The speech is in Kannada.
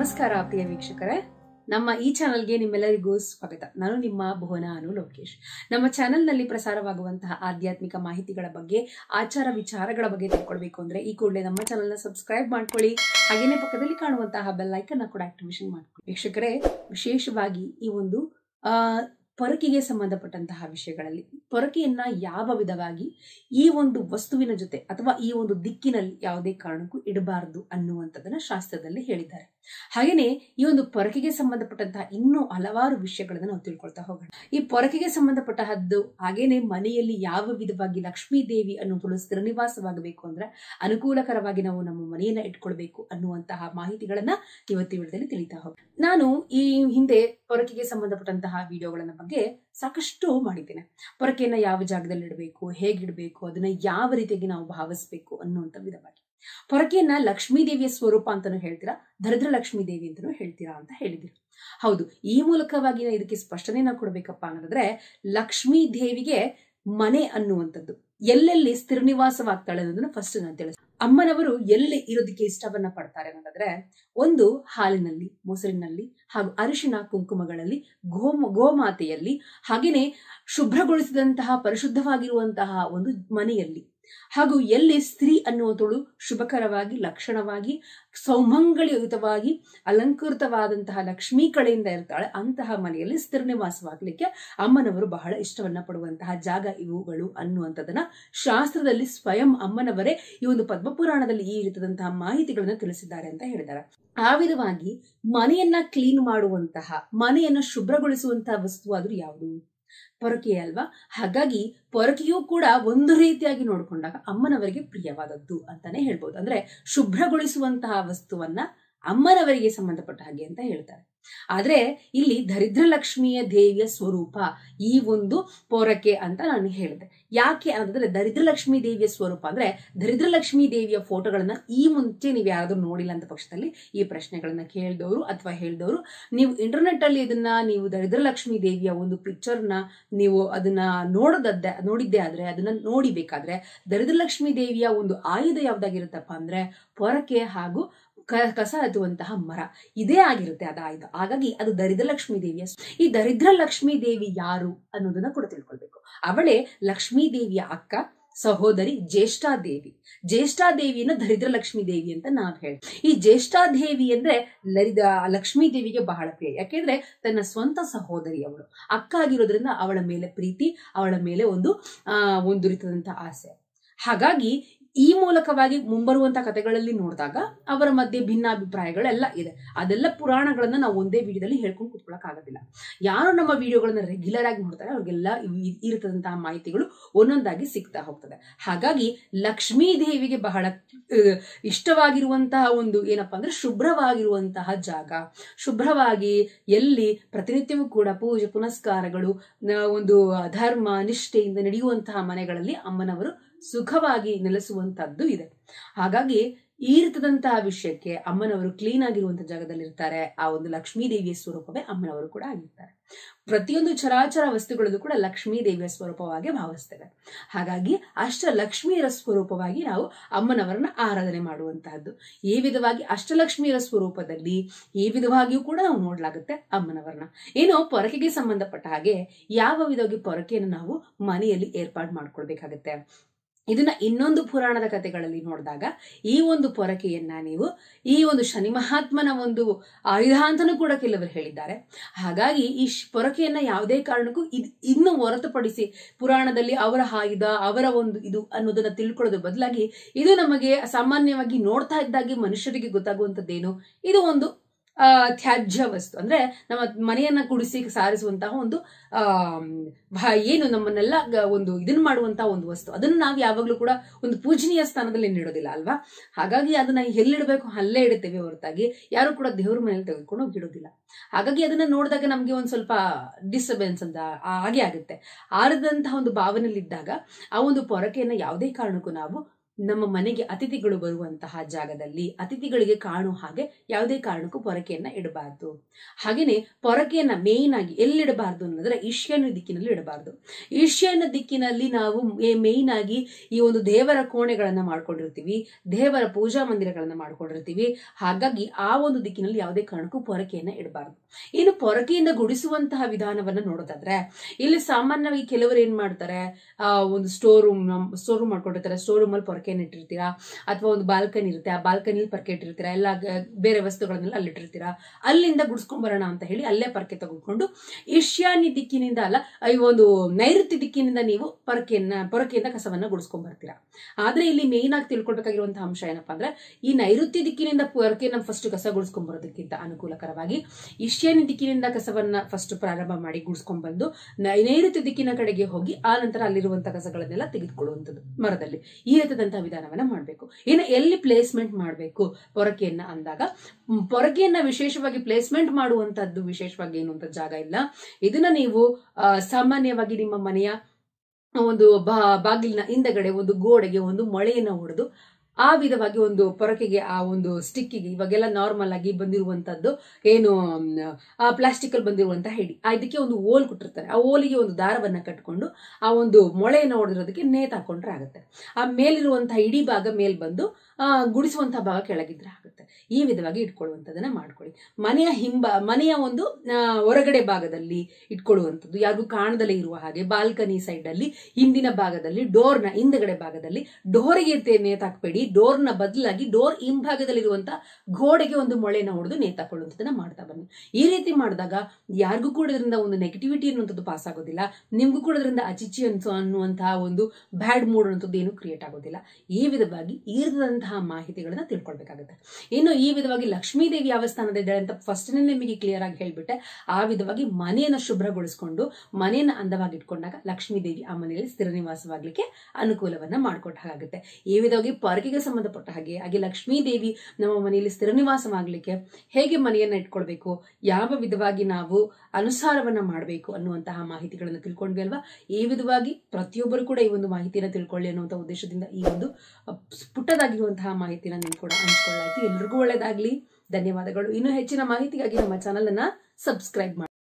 ನಮಸ್ಕಾರ ಪ್ರಿಯ ವೀಕ್ಷಕರೇ ನಮ್ಮ ಈ ಚಾನೆಲ್ಗೆ ನಿಮ್ಮೆಲ್ಲರಿಗೂ ಸ್ವಾಗತ ನಾನು ನಿಮ್ಮ ಭುವನ ಅನು ಲೋಕೇಶ್ ನಮ್ಮ ಚಾನೆಲ್ನಲ್ಲಿ ಪ್ರಸಾರವಾಗುವಂತಹ ಆಧ್ಯಾತ್ಮಿಕ ಮಾಹಿತಿಗಳ ಬಗ್ಗೆ ಆಚಾರ ವಿಚಾರಗಳ ಬಗ್ಗೆ ತಿಳ್ಕೊಳ್ಬೇಕು ಅಂದ್ರೆ ಈ ಕೂಡಲೇ ನಮ್ಮ ಚಾನೆಲ್ನ ಸಬ್ಸ್ಕ್ರೈಬ್ ಮಾಡ್ಕೊಳ್ಳಿ ಹಾಗೇನೆ ಪಕ್ಕದಲ್ಲಿ ಕಾಣುವಂತಹ ಬೆಲ್ ಐಕನ್ ಕೂಡ ಆಕ್ಟಿವೇಶನ್ ಮಾಡ್ಕೊಳ್ಳಿ ವೀಕ್ಷಕರೇ ವಿಶೇಷವಾಗಿ ಈ ಒಂದು ಆ ಪೊರಕೆಗೆ ಸಂಬಂಧಪಟ್ಟಂತಹ ವಿಷಯಗಳಲ್ಲಿ ಪೊರಕೆಯನ್ನ ಯಾವ ವಿಧವಾಗಿ ಈ ಒಂದು ವಸ್ತುವಿನ ಜೊತೆ ಅಥವಾ ಈ ಒಂದು ದಿಕ್ಕಿನಲ್ಲಿ ಯಾವುದೇ ಕಾರಣಕ್ಕೂ ಇಡಬಾರದು ಅನ್ನುವಂಥದ್ದನ್ನ ಶಾಸ್ತ್ರದಲ್ಲಿ ಹೇಳಿದ್ದಾರೆ ಹಾಗೇನೆ ಈ ಒಂದು ಪೊರಕೆಗೆ ಸಂಬಂಧಪಟ್ಟಂತಹ ಇನ್ನೂ ಹಲವಾರು ವಿಷಯಗಳನ್ನ ನಾವು ತಿಳ್ಕೊಳ್ತಾ ಹೋಗೋಣ ಈ ಪೊರಕೆಗೆ ಸಂಬಂಧಪಟ್ಟಹದ್ದು ಹಾಗೇನೆ ಮನೆಯಲ್ಲಿ ಯಾವ ವಿಧವಾಗಿ ಲಕ್ಷ್ಮೀ ದೇವಿ ಅನ್ನುವುದು ಸ್ಥಿರನಿವಾಸವಾಗಬೇಕು ಅಂದ್ರೆ ಅನುಕೂಲಕರವಾಗಿ ನಾವು ನಮ್ಮ ಮನೆಯನ್ನ ಇಟ್ಕೊಳ್ಬೇಕು ಅನ್ನುವಂತಹ ಮಾಹಿತಿಗಳನ್ನ ಇವತ್ತು ವಿಡಿಯೋದಲ್ಲಿ ತಿಳಿತಾ ಹೋಗೋಣ ನಾನು ಈ ಹಿಂದೆ ಪೊರಕೆಗೆ ಸಂಬಂಧಪಟ್ಟಂತಹ ವಿಡಿಯೋಗಳನ್ನ ಬಗ್ಗೆ ಸಾಕಷ್ಟು ಮಾಡಿದ್ದೇನೆ ಪೊರಕೆಯನ್ನ ಯಾವ ಜಾಗದಲ್ಲಿ ಇಡಬೇಕು ಹೇಗಿಡಬೇಕು ಅದನ್ನ ಯಾವ ರೀತಿಯಾಗಿ ನಾವು ಭಾವಿಸ್ಬೇಕು ಅನ್ನುವಂಥ ವಿಧವಾಗಿ ಪೊರಕೆಯನ್ನ ಲಕ್ಷ್ಮೀ ದೇವಿಯ ಸ್ವರೂಪ ಅಂತಾನು ಹೇಳ್ತೀರಾ ದರಿದ್ರ ಲಕ್ಷ್ಮೀ ದೇವಿ ಅಂತಾನು ಹೇಳ್ತೀರಾ ಅಂತ ಹೇಳಿದಿರು ಹೌದು ಈ ಮೂಲಕವಾಗಿ ನಾ ಇದಕ್ಕೆ ಸ್ಪಷ್ಟನೆನ ಕೊಡ್ಬೇಕಪ್ಪ ಅನ್ನೋದಾದ್ರೆ ಲಕ್ಷ್ಮೀ ದೇವಿಗೆ ಮನೆ ಅನ್ನುವಂಥದ್ದು ಎಲ್ಲೆಲ್ಲಿ ಸ್ಥಿರನಿವಾಸವಾಗ್ತಾಳೆ ಅನ್ನೋದನ್ನ ಫಸ್ಟ್ ನಾನು ತಿಳಿಸ್ ಅಮ್ಮನವರು ಎಲ್ಲಿ ಇರೋದಕ್ಕೆ ಇಷ್ಟವನ್ನ ಪಡ್ತಾರೆ ಅನ್ನೋದಾದ್ರೆ ಒಂದು ಹಾಲಿನಲ್ಲಿ ಮೊಸರಿನಲ್ಲಿ ಹಾಗೂ ಅರಿಶಿನ ಕುಂಕುಮಗಳಲ್ಲಿ ಗೋಮ ಗೋಮಾತೆಯಲ್ಲಿ ಹಾಗೇನೆ ಶುಭ್ರಗೊಳಿಸಿದಂತಹ ಪರಿಶುದ್ಧವಾಗಿರುವಂತಹ ಒಂದು ಮನೆಯಲ್ಲಿ ಹಾಗೂ ಎಲ್ಲಿ ಸ್ತ್ರೀ ಅನ್ನುವಂಥಳು ಶುಭಕರವಾಗಿ ಲಕ್ಷಣವಾಗಿ ಸೌಮಂಗಲಯುತವಾಗಿ ಅಲಂಕೃತವಾದಂತಹ ಲಕ್ಷ್ಮೀ ಕಡೆಯಿಂದ ಇರ್ತಾಳೆ ಅಂತಹ ಮನೆಯಲ್ಲಿ ಸ್ಥಿರ ನಿವಾಸವಾಗಲಿಕ್ಕೆ ಅಮ್ಮನವರು ಬಹಳ ಇಷ್ಟವನ್ನ ಪಡುವಂತಹ ಜಾಗ ಇವುಗಳು ಅನ್ನುವಂಥದ್ದನ್ನ ಶಾಸ್ತ್ರದಲ್ಲಿ ಸ್ವಯಂ ಅಮ್ಮನವರೇ ಈ ಒಂದು ಪದ್ಮಪುರಾಣದಲ್ಲಿ ಈ ರೀತಿಯಾದಂತಹ ಮಾಹಿತಿಗಳನ್ನ ತಿಳಿಸಿದ್ದಾರೆ ಅಂತ ಹೇಳಿದ್ದಾರೆ ಆ ವಿಧವಾಗಿ ಮನೆಯನ್ನ ಕ್ಲೀನ್ ಮಾಡುವಂತಹ ಮನೆಯನ್ನ ಶುಭ್ರಗೊಳಿಸುವಂತಹ ವಸ್ತು ಆದ್ರೂ ಯಾವುದು ಪೊರಕೆ ಅಲ್ವಾ ಹಾಗಾಗಿ ಪೊರಕೆಯೂ ಕೂಡ ಒಂದು ರೀತಿಯಾಗಿ ನೋಡಿಕೊಂಡಾಗ ಅಮ್ಮನವರಿಗೆ ಪ್ರಿಯವಾದದ್ದು ಅಂತಾನೆ ಹೇಳ್ಬೋದು ಅಂದ್ರೆ ಶುಭ್ರಗೊಳಿಸುವಂತಹ ವಸ್ತುವನ್ನ ಅಮ್ಮನವರಿಗೆ ಸಂಬಂಧಪಟ್ಟ ಹಾಗೆ ಅಂತ ಹೇಳ್ತಾರೆ ಆದ್ರೆ ಇಲ್ಲಿ ದರಿದ್ರ ಲಕ್ಷ್ಮಿಯ ದೇವಿಯ ಸ್ವರೂಪ ಈ ಒಂದು ಪೊರಕೆ ಅಂತ ನಾನು ಹೇಳಿದೆ ಯಾಕೆ ಅಂತಂದ್ರೆ ದರಿದ್ರ ಲಕ್ಷ್ಮೀ ದೇವಿಯ ಸ್ವರೂಪ ಅಂದ್ರೆ ದರಿದ್ರ ಲಕ್ಷ್ಮೀ ದೇವಿಯ ಫೋಟೋಗಳನ್ನ ಈ ಮುಂಚೆ ನೀವು ಯಾರಾದ್ರೂ ನೋಡಿಲ್ಲ ಅಂತ ಪಕ್ಷದಲ್ಲಿ ಈ ಪ್ರಶ್ನೆಗಳನ್ನ ಕೇಳಿದವರು ಅಥವಾ ಹೇಳಿದವರು ನೀವು ಇಂಟರ್ನೆಟ್ ಅಲ್ಲಿ ಇದನ್ನ ನೀವು ದರಿದ್ರ ಲಕ್ಷ್ಮೀ ದೇವಿಯ ಒಂದು ಪಿಕ್ಚರ್ನ ನೀವು ಅದನ್ನ ನೋಡೋದದ್ದೆ ನೋಡಿದ್ದೆ ಆದ್ರೆ ಅದನ್ನ ನೋಡಿಬೇಕಾದ್ರೆ ದರಿದ್ರ ಲಕ್ಷ್ಮೀ ದೇವಿಯ ಒಂದು ಆಯುಧ ಯಾವ್ದಾಗಿರುತ್ತಪ್ಪ ಅಂದ್ರೆ ಪೊರಕೆ ಹಾಗೂ ಕಸ ಹತ್ತುವಂತಹ ಮರ ಇದೇ ಆಗಿರುತ್ತೆ ಅದ ಆಯುಧ ಹಾಗಾಗಿ ಅದು ದರಿದ್ರ ಲಕ್ಷ್ಮೀ ದೇವಿಯ ಈ ದರಿದ್ರ ಲಕ್ಷ್ಮೀ ದೇವಿ ಯಾರು ಅನ್ನೋದನ್ನ ಕೂಡ ತಿಳ್ಕೊಳ್ಬೇಕು ಅವಳೇ ಲಕ್ಷ್ಮೀ ದೇವಿಯ ಅಕ್ಕ ಸಹೋದರಿ ಜ್ಯೇಷ್ಠಾದೇವಿ ಜ್ಯೇಷ್ಠಾದೇವಿಯನ್ನು ದರಿದ್ರ ಲಕ್ಷ್ಮೀ ದೇವಿ ಅಂತ ನಾವ್ ಹೇಳಿ ಈ ಜ್ಯೇಷ್ಠಾದೇವಿ ಅಂದ್ರೆ ಲರಿದ ಲಕ್ಷ್ಮೀ ದೇವಿಗೆ ಬಹಳ ಪ್ರಿಯ ಯಾಕೆಂದ್ರೆ ತನ್ನ ಸ್ವಂತ ಸಹೋದರಿ ಅವಳು ಅಕ್ಕ ಆಗಿರೋದ್ರಿಂದ ಅವಳ ಮೇಲೆ ಪ್ರೀತಿ ಅವಳ ಮೇಲೆ ಒಂದು ಆ ಒಂದು ರೀತಿಯಾದಂತಹ ಆಸೆ ಹಾಗಾಗಿ ಈ ಮೂಲಕವಾಗಿ ಮುಂಬರುವಂತ ಕಥೆಗಳಲ್ಲಿ ನೋಡಿದಾಗ ಅವರ ಮಧ್ಯೆ ಭಿನ್ನಾಭಿಪ್ರಾಯಗಳೆಲ್ಲ ಇದೆ ಅದೆಲ್ಲ ಪುರಾಣಗಳನ್ನ ನಾವು ಒಂದೇ ವಿಡಿಯೋದಲ್ಲಿ ಹೇಳ್ಕೊಂಡು ಕುತ್ಕೊಳಕ್ ಆಗೋದಿಲ್ಲ ಯಾರು ನಮ್ಮ ವಿಡಿಯೋಗಳನ್ನ ರೆಗ್ಯುಲರ್ ಆಗಿ ನೋಡ್ತಾರೆ ಅವ್ರಿಗೆಲ್ಲ ಈ ರೀತಿಯಾದಂತಹ ಮಾಹಿತಿಗಳು ಒಂದೊಂದಾಗಿ ಸಿಗ್ತಾ ಹೋಗ್ತದೆ ಹಾಗಾಗಿ ಲಕ್ಷ್ಮೀ ದೇವಿಗೆ ಬಹಳ ಇಷ್ಟವಾಗಿರುವಂತಹ ಒಂದು ಏನಪ್ಪಾ ಅಂದ್ರೆ ಶುಭ್ರವಾಗಿರುವಂತಹ ಜಾಗ ಶುಭ್ರವಾಗಿ ಎಲ್ಲಿ ಪ್ರತಿನಿತ್ಯವೂ ಕೂಡ ಪೂಜೆ ಪುನಸ್ಕಾರಗಳು ಒಂದು ಧರ್ಮ ನಿಷ್ಠೆಯಿಂದ ನಡೆಯುವಂತಹ ಮನೆಗಳಲ್ಲಿ ಅಮ್ಮನವರು ಸುಖವಾಗಿ ನೆಲೆಸುವಂತದ್ದು ಇದೆ ಹಾಗಾಗಿ ಈ ರೀತಿಯಾದಂತಹ ವಿಷಯಕ್ಕೆ ಅಮ್ಮನವರು ಕ್ಲೀನ್ ಆಗಿರುವಂತಹ ಜಾಗದಲ್ಲಿ ಇರ್ತಾರೆ ಆ ಒಂದು ಲಕ್ಷ್ಮೀ ದೇವಿಯ ಸ್ವರೂಪವೇ ಅಮ್ಮನವರು ಕೂಡ ಆಗಿರ್ತಾರೆ ಪ್ರತಿಯೊಂದು ಚರಾಚರ ವಸ್ತುಗಳಲ್ಲೂ ಕೂಡ ಲಕ್ಷ್ಮೀ ದೇವಿಯ ಸ್ವರೂಪವಾಗಿ ಭಾವಿಸ್ತೇವೆ ಹಾಗಾಗಿ ಅಷ್ಟ ಲಕ್ಷ್ಮಿಯರ ಸ್ವರೂಪವಾಗಿ ನಾವು ಅಮ್ಮನವರನ್ನ ಆರಾಧನೆ ಮಾಡುವಂತಹದ್ದು ಈ ವಿಧವಾಗಿ ಅಷ್ಟಲಕ್ಷ್ಮಿಯರ ಸ್ವರೂಪದಲ್ಲಿ ಈ ವಿಧವಾಗಿಯೂ ಕೂಡ ನಾವು ನೋಡ್ಲಾಗುತ್ತೆ ಅಮ್ಮನವರನ್ನ ಏನೋ ಪೊರಕೆಗೆ ಸಂಬಂಧಪಟ್ಟ ಹಾಗೆ ಯಾವ ವಿಧವಾಗಿ ಪೊರಕೆಯನ್ನು ನಾವು ಮನೆಯಲ್ಲಿ ಏರ್ಪಾಡು ಮಾಡ್ಕೊಳ್ಬೇಕಾಗತ್ತೆ ಇದನ್ನ ಇನ್ನೊಂದು ಪುರಾಣದ ಕಥೆಗಳಲ್ಲಿ ನೋಡಿದಾಗ ಈ ಒಂದು ಪೊರಕೆಯನ್ನ ನೀವು ಈ ಒಂದು ಶನಿ ಮಹಾತ್ಮನ ಒಂದು ಆಯುಧ ಅಂತಾನೂ ಕೂಡ ಕೆಲವರು ಹೇಳಿದ್ದಾರೆ ಹಾಗಾಗಿ ಈ ಪೊರಕೆಯನ್ನ ಯಾವುದೇ ಕಾರಣಕ್ಕೂ ಇದು ಇನ್ನು ಹೊರತುಪಡಿಸಿ ಪುರಾಣದಲ್ಲಿ ಅವರ ಆಯುಧ ಅವರ ಒಂದು ಇದು ಅನ್ನೋದನ್ನ ತಿಳ್ಕೊಳ್ಳೋದ್ರ ಬದಲಾಗಿ ಇದು ನಮಗೆ ಸಾಮಾನ್ಯವಾಗಿ ನೋಡ್ತಾ ಇದ್ದಾಗೆ ಮನುಷ್ಯರಿಗೆ ಗೊತ್ತಾಗುವಂತದ್ದೇನು ಇದು ಒಂದು ಆ ತ್ಯಾಜ್ಯ ವಸ್ತು ಅಂದ್ರೆ ನಮ್ಮ ಮನೆಯನ್ನ ಕುಡಿಸಿ ಸಾರಿಸುವಂತಹ ಒಂದು ಆ ಏನು ನಮ್ಮನ್ನೆಲ್ಲ ಒಂದು ಇದನ್ನ ಮಾಡುವಂತಹ ಒಂದು ವಸ್ತು ಅದನ್ನು ನಾವು ಯಾವಾಗ್ಲೂ ಕೂಡ ಒಂದು ಪೂಜನೀಯ ಸ್ಥಾನದಲ್ಲಿ ನೀಡೋದಿಲ್ಲ ಅಲ್ವಾ ಹಾಗಾಗಿ ಅದನ್ನ ಎಲ್ಲಿಡಬೇಕು ಅಲ್ಲೇ ಇಡುತ್ತೇವೆ ಹೊರತಾಗಿ ಯಾರು ಕೂಡ ದೇವ್ರ ಮನೇಲಿ ತೆಗೆದುಕೊಂಡು ಹೋಗಿ ಇಡೋದಿಲ್ಲ ಹಾಗಾಗಿ ಅದನ್ನ ನೋಡಿದಾಗ ನಮ್ಗೆ ಒಂದ್ ಸ್ವಲ್ಪ ಡಿಸ್ಟರ್ಬೆನ್ಸ್ ಅಂತ ಹಾಗೆ ಆಗುತ್ತೆ ಆರದಂತಹ ಒಂದು ಭಾವನೆಯಲ್ಲಿದ್ದಾಗ ಆ ಒಂದು ಪೊರಕೆಯನ್ನ ಯಾವುದೇ ಕಾರಣಕ್ಕೂ ನಾವು ನಮ್ಮ ಮನೆಗೆ ಅತಿಥಿಗಳು ಬರುವಂತಹ ಜಾಗದಲ್ಲಿ ಅತಿಥಿಗಳಿಗೆ ಕಾಣುವ ಹಾಗೆ ಯಾವುದೇ ಕಾರಣಕ್ಕೂ ಪೊರಕೆಯನ್ನ ಇಡಬಾರ್ದು ಹಾಗೇನೆ ಪೊರಕೆಯನ್ನ ಮೇಯ್ನ್ ಆಗಿ ಎಲ್ಲಿಡಬಾರ್ದು ಅನ್ನೋದ್ರೆ ಈಶಾನ್ಯ ದಿಕ್ಕಿನಲ್ಲಿ ಇಡಬಾರ್ದು ಈಶಾನ್ಯ ದಿಕ್ಕಿನಲ್ಲಿ ನಾವು ಮೇಯ್ನ್ ಆಗಿ ಈ ಒಂದು ದೇವರ ಕೋಣೆಗಳನ್ನ ಮಾಡ್ಕೊಂಡಿರ್ತೀವಿ ದೇವರ ಪೂಜಾ ಮಂದಿರಗಳನ್ನ ಮಾಡ್ಕೊಂಡಿರ್ತೀವಿ ಹಾಗಾಗಿ ಆ ಒಂದು ದಿಕ್ಕಿನಲ್ಲಿ ಯಾವುದೇ ಕಾರಣಕ್ಕೂ ಪೊರಕೆಯನ್ನ ಇಡಬಾರ್ದು ಇನ್ನು ಪೊರಕೆಯಿಂದ ಗುಡಿಸುವಂತಹ ವಿಧಾನವನ್ನ ನೋಡೋದಾದ್ರೆ ಇಲ್ಲಿ ಸಾಮಾನ್ಯವಾಗಿ ಕೆಲವರು ಏನ್ ಮಾಡ್ತಾರೆ ಆ ಒಂದು ಸ್ಟೋರ್ ರೂಮ್ ಸ್ಟೋರ್ ರೂಮ್ ಮಾಡ್ಕೊಂಡಿರ್ತಾರೆ ಸ್ಟೋರ್ ರೂಮ್ ಅಲ್ಲಿ ಪೊರಕೆಯನ್ನು ಇಟ್ಟಿರ್ತೀರಾ ಅಥವಾ ಒಂದು ಬಾಲ್ಕನಿ ಇರುತ್ತೆ ಆ ಬಾಲ್ಕನಿಲಿ ಪರ್ಕೆ ಇಟ್ಟಿರ್ತೀರಾ ಎಲ್ಲ ಗ- ಬೇರೆ ವಸ್ತುಗಳನ್ನೆಲ್ಲ ಅಲ್ಲಿ ಇಟ್ಟಿರ್ತೀರಾ ಅಲ್ಲಿಂದ ಗುಡಿಸ್ಕೊಂಡ್ ಬರೋಣ ಅಂತ ಹೇಳಿ ಅಲ್ಲೇ ಪರ್ಕೆ ತೆಗೆದುಕೊಂಡು ಈಶಾನ್ಯ ದಿಕ್ಕಿನಿಂದ ಅಲ್ಲ ಈ ಒಂದು ನೈಋತ್ಯ ದಿಕ್ಕಿನಿಂದ ನೀವು ಪೊರಕೆಯನ್ನ ಪೊರಕೆಯಿಂದ ಕಸವನ್ನ ಗುಡಿಸ್ಕೊಂಡ್ ಬರ್ತೀರಾ ಆದ್ರೆ ಇಲ್ಲಿ ಮೇಯ್ನ್ ಆಗಿ ತಿಳ್ಕೊಳ್ಬೇಕಾಗಿರುವಂತಹ ಅಂಶ ಏನಪ್ಪಾ ಅಂದ್ರೆ ಈ ನೈಋತ್ಯ ದಿಕ್ಕಿನಿಂದ ಪೊರಕೆನ ಫಸ್ಟ್ ಕಸ ಗುಡಿಸ್ಕೊಂಡ್ ಬರೋದಕ್ಕಿಂತ ಅನುಕೂಲಕರವಾಗಿ ಈಶಾನ್ಯ ದಿಕ್ಕಿನಿಂದ ಕಸವನ್ನ ಫಸ್ಟ್ ಪ್ರಾರಂಭ ಮಾಡಿ ಗುಡಿಸ್ಕೊಂಡ್ ಬಂದು ನೈ- ನೈಋತ್ಯ ದಿಕ್ಕಿನ ಕಡೆಗೆ ಹೋಗಿ ಆ ನಂತರ ಅಲ್ಲಿರುವಂತಹ ಕಸಗಳನ್ನೆಲ್ಲ ತೆಗೆದುಕೊಳ್ಳುವಂಥದ್ದು ಮರದಲ್ಲಿ ಈ ರೀತಿಯಾದಂತಹ ವಿಧಾನವನ್ನ ಮಾಡಬೇಕು ಇನ್ನು ಎಲ್ಲಿ ಪ್ಲೇಸ್ಮೆಂಟ್ ಮಾಡಬೇಕು ಪೊರಕೆಯನ್ನ ಅಂದಾಗ ಮ್, ಪೊರಕೆಯನ್ನ ವಿಶೇಷವಾಗಿ ಪ್ಲೇಸ್ಮೆಂಟ್ ಮಾಡುವಂತದ್ದು ವಿಶೇಷವಾಗಿ ಏನು ಅಂತ ಜಾಗ ಇಲ್ಲ ಇದನ್ನ ನೀವು ಆ, ಸಾಮಾನ್ಯವಾಗಿ ನಿಮ್ಮ ಮನೆಯ ಒಂದು ಬಾ ಬಾಗಿಲಿನ ಹಿಂದಗಡೆ ಒಂದು ಗೋಡೆಗೆ ಒಂದು ಮೊಳೆಯನ್ನ ಹೊಡೆದು ಆ ವಿಧವಾಗಿ ಒಂದು ಪೊರಕೆಗೆ ಆ ಒಂದು ಸ್ಟಿಕ್ಕಿಗೆ ಇವಾಗೆಲ್ಲ ನಾರ್ಮಲ್ ಆಗಿ ಬಂದಿರುವಂತದ್ದು ಏನು ಮ್, ಆ ಪ್ಲಾಸ್ಟಿಕ್ ಅಲ್ಲಿ ಬಂದಿರುವಂತಹ ಹಿಡಿ ಆ ಇದಕ್ಕೆ ಒಂದು ಓಲ್ ಕೊಟ್ಟಿರ್ತಾರೆ ಆ ಓಲಿಗೆ ಒಂದು ದಾರವನ್ನ ಕಟ್ಕೊಂಡು ಆ ಒಂದು ಮೊಳೆಯನ್ನು ಹೊಡೆದಿರೋದಕ್ಕೆ ನೇತ್ ಹಾಕೊಂಡ್ರೆ ಆಗುತ್ತೆ ಆ ಮೇಲಿರುವಂತಹ ಇಡೀ ಭಾಗ ಮೇಲ್ ಬಂದು ಆ ಗುಡಿಸುವಂತಹ ಭಾಗ ಕೆಳಗಿದ್ರೆ ಆಗುತ್ತೆ ಈ ವಿಧವಾಗಿ ಇಟ್ಕೊಳ್ಳುವಂಥದ್ದನ್ನ ಮಾಡ್ಕೊಳ್ಳಿ ಮನೆಯ ಹಿಂಬ ಮನೆಯ ಒಂದು ಆ, ಹೊರಗಡೆ ಭಾಗದಲ್ಲಿ ಇಟ್ಕೊಳ್ಳುವಂಥದ್ದು ಯಾರಿಗೂ ಕಾಣದಲ್ಲೇ ಇರುವ ಹಾಗೆ ಬಾಲ್ಕನಿ ಸೈಡ್ ಅಲ್ಲಿ ಹಿಂದಿನ ಭಾಗದಲ್ಲಿ ಡೋರ್ನ ಹಿಂದಗಡೆ ಭಾಗದಲ್ಲಿ ಡೋರಿಗೆ ನೇತಾಕ್ಬೇಡಿ ಡೋರ್ನ ಬದಲಾಗಿ ಡೋರ್ ಹಿಂಭಾಗದಲ್ಲಿರುವಂತಹ ಗೋಡೆಗೆ ಒಂದು ಮೊಳೆನ ಹೊಡೆದು ನೇತಾಕೊಳ್ಳುವಂಥದ್ದನ್ನ ಮಾಡ್ತಾ ಬನ್ನಿ ಈ ರೀತಿ ಮಾಡಿದಾಗ ಯಾರಿಗೂ ಕೂಡ ಇದರಿಂದ ಒಂದು ನೆಗೆಟಿವಿಟಿ ಅನ್ನುವಂಥದ್ದು ಪಾಸ್ ಆಗೋದಿಲ್ಲ ನಿಮ್ಗೂ ಕೂಡ ಇದರಿಂದ ಅಚಿಚಿ ಅನ್ಸೋ ಅನ್ನುವಂತಹ ಒಂದು ಬ್ಯಾಡ್ ಮೂಡ್ ಅನ್ನೋಂಥದ್ದು ಏನು ಕ್ರಿಯೇಟ್ ಆಗೋದಿಲ್ಲ ಈ ವಿಧವಾಗಿ ಈ ರೀತಿಯಾದಂತಹ ಮಾಹಿತಿಗಳನ್ನ ತಿಳ್ಕೊಳ್ಬೇಕಾಗುತ್ತೆ ಇನ್ನು ಈ ವಿಧವಾಗಿ ಲಕ್ಷ್ಮೀ ದೇವಿ ಯಾವ ಸ್ಥಾನದ ಇದ್ದಾಳೆ ಅಂತ ಫಸ್ಟ್ ನಿಮಗೆ ಕ್ಲಿಯರ್ ಆಗಿ ಹೇಳ್ಬಿಟ್ಟೆ ಆ ವಿಧವಾಗಿ ಮನೆಯನ್ನು ಶುಭ್ರಗೊಳಿಸಿಕೊಂಡು ಮನೆಯನ್ನು ಅಂದವಾಗಿ ಇಟ್ಕೊಂಡಾಗ ಲಕ್ಷ್ಮೀ ದೇವಿ ಆ ಮನೆಯಲ್ಲಿ ಸ್ಥಿರ ನಿವಾಸವಾಗ್ಲಿಕ್ಕೆ ಅನುಕೂಲವನ್ನ ಮಾಡಿಕೊಟ್ಟ ಹಾಗಾಗುತ್ತೆ ಈ ವಿಧವಾಗಿ ಪೊರಕೆಗೆ ಸಂಬಂಧಪಟ್ಟ ಹಾಗೆ ಹಾಗೆ ಲಕ್ಷ್ಮೀ ದೇವಿ ನಮ್ಮ ಮನೆಯಲ್ಲಿ ಸ್ಥಿರ ನಿವಾಸವಾಗಲಿಕ್ಕೆ ಹೇಗೆ ಮನೆಯನ್ನ ಇಟ್ಕೊಳ್ಬೇಕು ಯಾವ ವಿಧವಾಗಿ ನಾವು ಅನುಸಾರವನ್ನ ಮಾಡಬೇಕು ಅನ್ನುವಂತಹ ಮಾಹಿತಿಗಳನ್ನು ತಿಳ್ಕೊಂಡ್ವಿ ಅಲ್ವಾ ಈ ವಿಧವಾಗಿ ಪ್ರತಿಯೊಬ್ಬರು ಕೂಡ ಈ ಒಂದು ಮಾಹಿತಿಯನ್ನು ತಿಳ್ಕೊಳ್ಳಿ ಅನ್ನುವಂಥ ಉದ್ದೇಶದಿಂದ ಈ ಒಂದು ಅಹ್, ಪುಟ್ಟದಾಗಿರುವಂತಹ ಮಾಹಿತಿನ ನಿಮ್ ಕೂಡ ಹಂಚ್ಕೊಳ್ಳಾಯ್ತು ಎಲ್ರಿಗೂ ಒಳ್ಳೇದಾಗ್ಲಿ ಧನ್ಯವಾದಗಳು ಇನ್ನು ಹೆಚ್ಚಿನ ಮಾಹಿತಿಗಾಗಿ ನಮ್ಮ ಚಾನಲ್ ಅನ್ನ ಸಬ್ಸ್ಕ್ರೈಬ್ ಮಾಡಿ